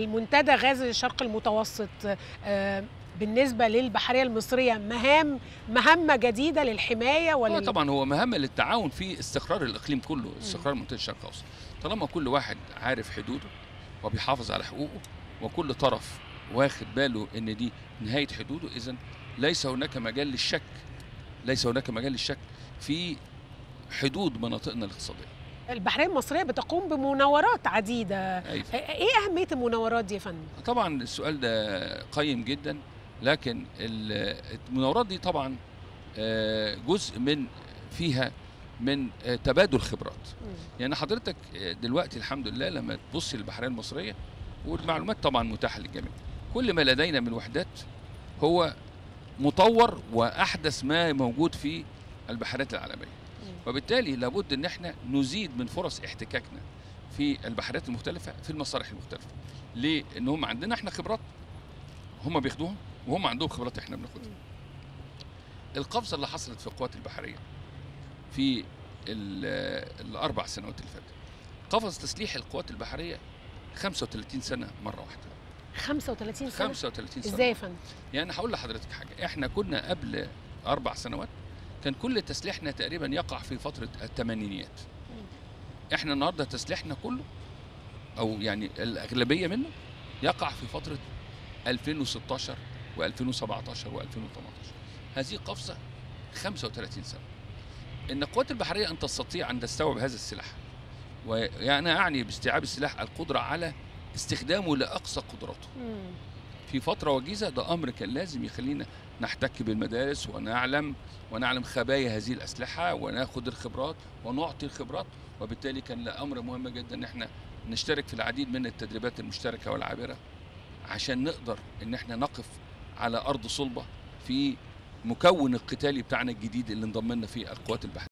المنتدى غاز الشرق المتوسط آه، بالنسبه للبحريه المصريه مهام مهمه جديده للحمايه هو ولا طبعا هو مهمه للتعاون في استقرار الاقليم كله استقرار منطقه الشرق الاوسط طالما كل واحد عارف حدوده وبيحافظ على حقوقه وكل طرف واخد باله ان دي نهايه حدوده اذا ليس هناك مجال للشك ليس هناك مجال للشك في حدود مناطقنا الاقتصاديه البحريه المصريه بتقوم بمناورات عديده أيوة. ايه اهميه المناورات دي يا فندم طبعا السؤال ده قيم جدا لكن ال- المناورات دي طبعا آه، جزء من فيها من آه، تبادل خبرات يعني حضرتك آه، دلوقتي الحمد لله لما تبص للبحريه المصريه والمعلومات طبعا متاحه للجميع كل ما لدينا من وحدات هو مطور واحدث ما موجود في البحريات العالميه وبالتالي لابد ان احنا نزيد من فرص احتكاكنا في البحريات المختلفه في المصالح المختلفه ليه ان هم عندنا احنا خبرات هم بياخدوها وهم عندهم خبرات احنا بناخدها القفزه اللي حصلت في القوات البحريه في ال- الاربع سنوات اللي فاتت قفز تسليح القوات البحريه 35 سنه مره واحده 35 سنه 35 سنه ازاي يا فندم يعني هقول لحضرتك حاجه احنا كنا قبل اربع سنوات كان كل تسليحنا تقريبا يقع في فتره الثمانينيات احنا النهارده تسليحنا كله او يعني الاغلبيه منه يقع في فتره 2016 و2017 و2018 هذه قفزه 35 سنه ان القوات البحريه ان تستطيع ان تستوعب هذا السلاح وانا اعني باستيعاب السلاح القدره على استخدامه لاقصى قدراته مم. في فترة وجيزة ده أمر كان لازم يخلينا نحتك بالمدارس ونعلم ونعلم خبايا هذه الأسلحة وناخد الخبرات ونعطي الخبرات وبالتالي كان له أمر مهم جدا إن احنا نشترك في العديد من التدريبات المشتركة والعابرة عشان نقدر إن احنا نقف على أرض صلبة في مكون القتالي بتاعنا الجديد اللي انضم لنا فيه القوات البحرية